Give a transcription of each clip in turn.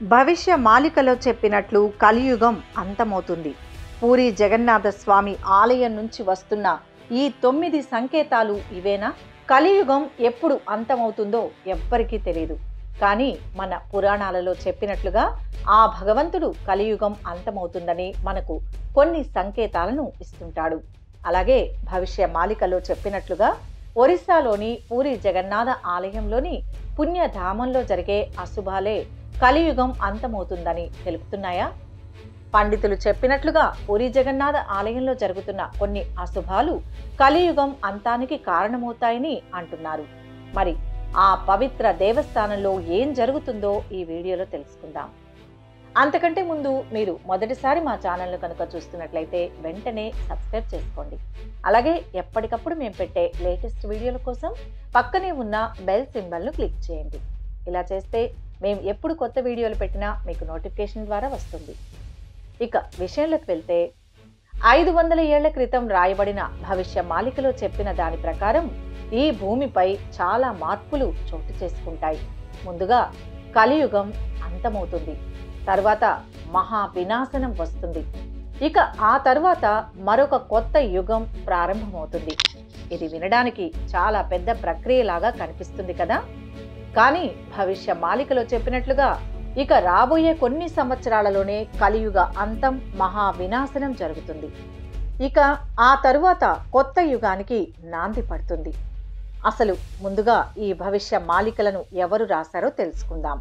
భవిష్య మాలికలో చెప్పినట్లు కలియుగం అంతమవుతుంది పూరి జగన్నాథ స్వామి ఆలయం నుంచి వస్తున్న ఈ తొమ్మిది సంకేతాలు ఇవేనా కలియుగం ఎప్పుడు అంతమవుతుందో ఎవ్వరికీ తెలియదు కానీ మన పురాణాలలో చెప్పినట్లుగా ఆ భగవంతుడు కలియుగం అంతమవుతుందని మనకు కొన్ని సంకేతాలను ఇస్తుంటాడు అలాగే భవిష్య మాలికలో చెప్పినట్లుగా ఒరిస్సాలోని పూరి జగన్నాథ ఆలయంలోని పుణ్యధామంలో జరిగే అశుభాలే కలియుగం అంతమవుతుందని తెలుపుతున్నాయా పండితులు చెప్పినట్లుగా పూరి జగన్నాథ ఆలయంలో జరుగుతున్న కొన్ని అశుభాలు కలియుగం అంతానికి కారణమవుతాయని అంటున్నారు మరి ఆ పవిత్ర దేవస్థానంలో ఏం జరుగుతుందో ఈ వీడియోలో తెలుసుకుందాం అంతకంటే ముందు మీరు మొదటిసారి మా ఛానల్ను కనుక చూస్తున్నట్లయితే వెంటనే సబ్స్క్రైబ్ చేసుకోండి అలాగే ఎప్పటికప్పుడు మేము పెట్టే లేటెస్ట్ వీడియోల కోసం పక్కనే ఉన్న బెల్ సింబల్ను క్లిక్ చేయండి ఇలా చేస్తే మేము ఎప్పుడు కొత్త వీడియోలు పెట్టినా మీకు నోటిఫికేషన్ ద్వారా వస్తుంది ఇక విషయంలోకి వెళ్తే ఐదు వందల ఏళ్ల క్రితం రాయబడిన భవిష్య మాలికలో చెప్పిన దాని ప్రకారం ఈ భూమిపై చాలా మార్పులు చోటు చేసుకుంటాయి ముందుగా కలియుగం అంతమవుతుంది తర్వాత మహా వినాశనం వస్తుంది ఇక ఆ తర్వాత మరొక కొత్త యుగం ప్రారంభమవుతుంది ఇది వినడానికి చాలా పెద్ద ప్రక్రియలాగా కనిపిస్తుంది కదా కానీ భవిష్య మాలికలో చెప్పినట్లుగా ఇక రాబోయే కొన్ని సంవత్సరాలలోనే కలియుగ అంతం మహా వినాశనం జరుగుతుంది ఇక ఆ తరువాత కొత్త యుగానికి నాంది పడుతుంది అసలు ముందుగా ఈ భవిష్య మాలికలను ఎవరు రాశారో తెలుసుకుందాం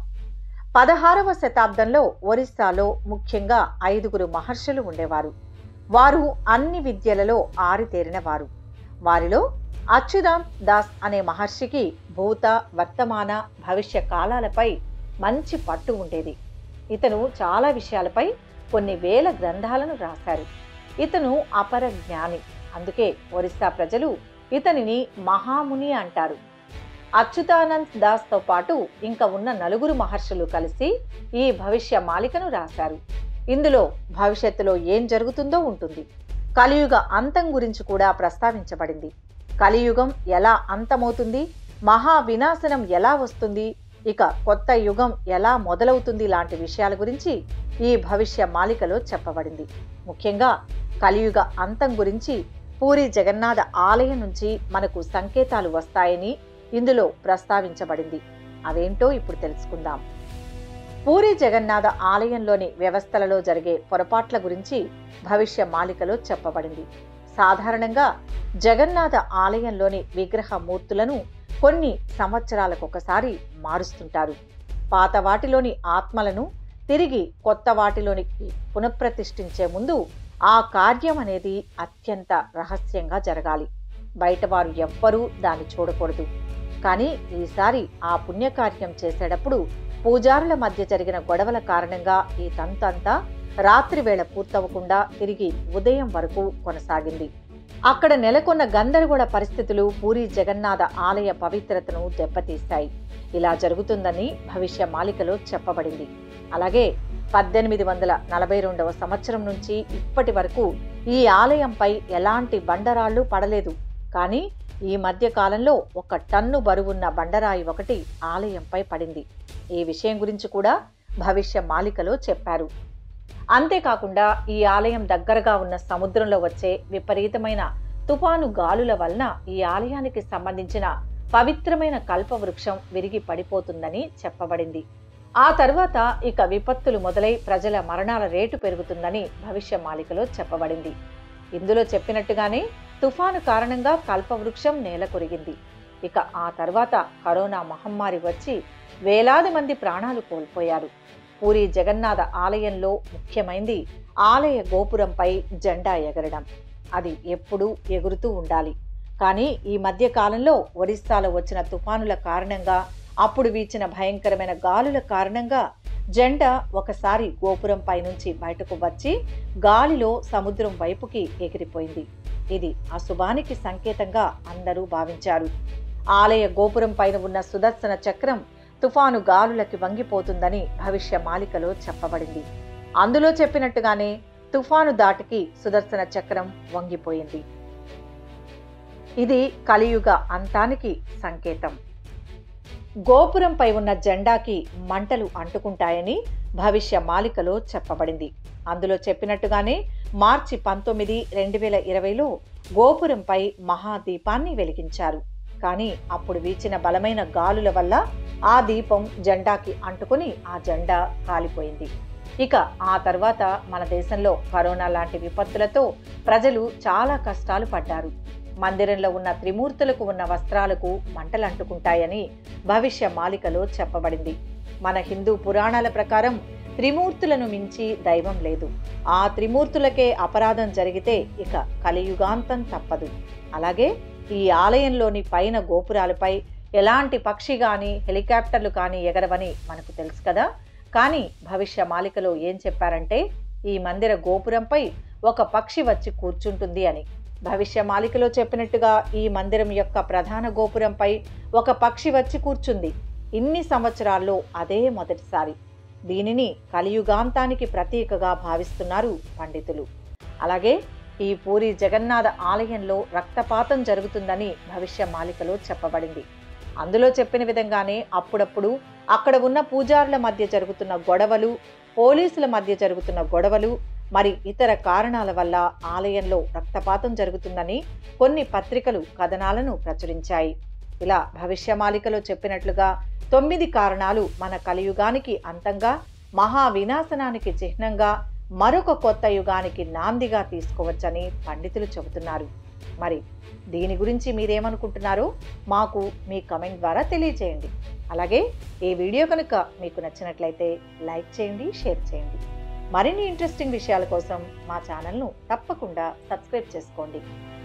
పదహారవ శతాబ్దంలో ఒరిస్సాలో ముఖ్యంగా ఐదుగురు మహర్షులు ఉండేవారు వారు అన్ని విద్యలలో ఆరితేరిన వారు వారిలో అచ్యుతాం దాస్ అనే మహర్షికి భూత వర్తమాన భవిష్య కాలాలపై మంచి పట్టు ఉండేది ఇతను చాలా విషయాలపై కొన్ని వేల గ్రంథాలను రాశారు ఇతను అపర జ్ఞాని అందుకే ఒరిస్సా ప్రజలు ఇతనిని మహాముని అంటారు అచ్యుతానంద్ దాస్తో పాటు ఇంకా ఉన్న నలుగురు మహర్షులు కలిసి ఈ భవిష్య మాలికను రాశారు ఇందులో భవిష్యత్తులో ఏం జరుగుతుందో ఉంటుంది కలియుగ అంతం గురించి కూడా ప్రస్తావించబడింది కలియుగం ఎలా అంతమవుతుంది మహా వినాశనం ఎలా వస్తుంది ఇక కొత్త యుగం ఎలా మొదలవుతుంది లాంటి విషయాల గురించి ఈ భవిష్య మాలికలో చెప్పబడింది ముఖ్యంగా కలియుగ అంతం గురించి పూరి జగన్నాథ ఆలయం నుంచి మనకు సంకేతాలు వస్తాయని ఇందులో ప్రస్తావించబడింది అవేంటో ఇప్పుడు తెలుసుకుందాం పూరి జగన్నాథ ఆలయంలోని వ్యవస్థలలో జరిగే పొరపాట్ల గురించి భవిష్య మాలికలో చెప్పబడింది సాధారణంగా జగన్నాథ ఆలయంలోని విగ్రహ మూర్తులను కొన్ని సంవత్సరాలకొకసారి మారుస్తుంటారు పాత వాటిలోని ఆత్మలను తిరిగి కొత్త వాటిలోనికి పునఃప్రతిష్ఠించే ముందు ఆ కార్యం అనేది అత్యంత రహస్యంగా జరగాలి బయటవారు ఎవ్వరూ దాన్ని చూడకూడదు కానీ ఈసారి ఆ పుణ్యకార్యం చేసేటప్పుడు పూజారుల మధ్య జరిగిన గొడవల కారణంగా ఈ తంతంతా రాత్రి వేళ పూర్తవకుండా తిరిగి ఉదయం వరకు కొనసాగింది అక్కడ నెలకొన్న గందరగోళ పరిస్థితులు పూరి జగన్నాథ ఆలయ పవిత్రతను దెబ్బతీస్తాయి ఇలా జరుగుతుందని భవిష్య మాలికలో చెప్పబడింది అలాగే పద్దెనిమిది వందల నలభై రెండవ సంవత్సరం నుంచి ఇప్పటి వరకు ఈ ఆలయంపై ఎలాంటి బండరాళ్లు పడలేదు కానీ ఈ మధ్య కాలంలో ఒక టన్ను బరువున్న బండరాయి ఒకటి ఆలయంపై పడింది ఈ విషయం గురించి కూడా భవిష్య మాలికలో చెప్పారు అంతేకాకుండా ఈ ఆలయం దగ్గరగా ఉన్న సముద్రంలో వచ్చే విపరీతమైన తుఫాను గాలుల వలన ఈ ఆలయానికి సంబంధించిన పవిత్రమైన కల్పవృక్షం విరిగి పడిపోతుందని చెప్పబడింది ఆ తర్వాత ఇక విపత్తులు మొదలై ప్రజల మరణాల రేటు పెరుగుతుందని భవిష్య మాలికలో చెప్పబడింది ఇందులో చెప్పినట్టుగానే తుఫాను కారణంగా కల్పవృక్షం నేల కొరిగింది ఇక ఆ తర్వాత కరోనా మహమ్మారి వచ్చి వేలాది మంది ప్రాణాలు కోల్పోయారు పూరి జగన్నాథ ఆలయంలో ముఖ్యమైంది ఆలయ గోపురంపై జెండా ఎగరడం అది ఎప్పుడూ ఎగురుతూ ఉండాలి కానీ ఈ మధ్య కాలంలో ఒరిస్సాలో వచ్చిన తుఫానుల కారణంగా అప్పుడు వీచిన భయంకరమైన గాలుల కారణంగా జెండా ఒకసారి గోపురంపై నుంచి బయటకు వచ్చి గాలిలో సముద్రం వైపుకి ఎగిరిపోయింది ఇది అశుభానికి సంకేతంగా అందరూ భావించారు ఆలయ గోపురం పైన ఉన్న సుదర్శన చక్రం తుఫాను గాలులకి వంగిపోతుందని భవిష్య మాలికలో చెప్పబడింది అందులో చెప్పినట్టుగానే తుఫాను దాటికి సుదర్శన చక్రం వంగిపోయింది ఇది కలియుగ అంతానికి సంకేతం గోపురంపై ఉన్న జెండాకి మంటలు అంటుకుంటాయని భవిష్య మాలికలో చెప్పబడింది అందులో చెప్పినట్టుగానే మార్చి పంతొమ్మిది రెండు వేల ఇరవైలో గోపురంపై మహాదీపాన్ని వెలిగించారు కానీ అప్పుడు వీచిన బలమైన గాలుల వల్ల ఆ దీపం జెండాకి అంటుకుని ఆ జెండా కాలిపోయింది ఇక ఆ తర్వాత మన దేశంలో కరోనా లాంటి విపత్తులతో ప్రజలు చాలా కష్టాలు పడ్డారు మందిరంలో ఉన్న త్రిమూర్తులకు ఉన్న వస్త్రాలకు మంటలు అంటుకుంటాయని భవిష్య మాలికలో చెప్పబడింది మన హిందూ పురాణాల ప్రకారం త్రిమూర్తులను మించి దైవం లేదు ఆ త్రిమూర్తులకే అపరాధం జరిగితే ఇక కలియుగాంతం తప్పదు అలాగే ఈ ఆలయంలోని పైన గోపురాలపై ఎలాంటి పక్షి కానీ హెలికాప్టర్లు కానీ ఎగరవని మనకు తెలుసు కదా కానీ భవిష్య మాలికలో ఏం చెప్పారంటే ఈ మందిర గోపురంపై ఒక పక్షి వచ్చి కూర్చుంటుంది అని భవిష్య మాలికలో చెప్పినట్టుగా ఈ మందిరం యొక్క ప్రధాన గోపురంపై ఒక పక్షి వచ్చి కూర్చుంది ఇన్ని సంవత్సరాల్లో అదే మొదటిసారి దీనిని కలియుగాంతానికి ప్రతీకగా భావిస్తున్నారు పండితులు అలాగే ఈ పూరి జగన్నాథ ఆలయంలో రక్తపాతం జరుగుతుందని భవిష్య మాలికలో చెప్పబడింది అందులో చెప్పిన విధంగానే అప్పుడప్పుడు అక్కడ ఉన్న పూజారుల మధ్య జరుగుతున్న గొడవలు పోలీసుల మధ్య జరుగుతున్న గొడవలు మరి ఇతర కారణాల వల్ల ఆలయంలో రక్తపాతం జరుగుతుందని కొన్ని పత్రికలు కథనాలను ప్రచురించాయి ఇలా భవిష్యమాలికలో చెప్పినట్లుగా తొమ్మిది కారణాలు మన కలియుగానికి అంతంగా మహా వినాశనానికి చిహ్నంగా మరొక కొత్త యుగానికి నాందిగా తీసుకోవచ్చని పండితులు చెబుతున్నారు మరి దీని గురించి మీరేమనుకుంటున్నారో మాకు మీ కమెంట్ ద్వారా తెలియచేయండి అలాగే ఈ వీడియో కనుక మీకు నచ్చినట్లయితే లైక్ చేయండి షేర్ చేయండి మరిన్ని ఇంట్రెస్టింగ్ విషయాల కోసం మా ఛానల్ను తప్పకుండా సబ్స్క్రైబ్ చేసుకోండి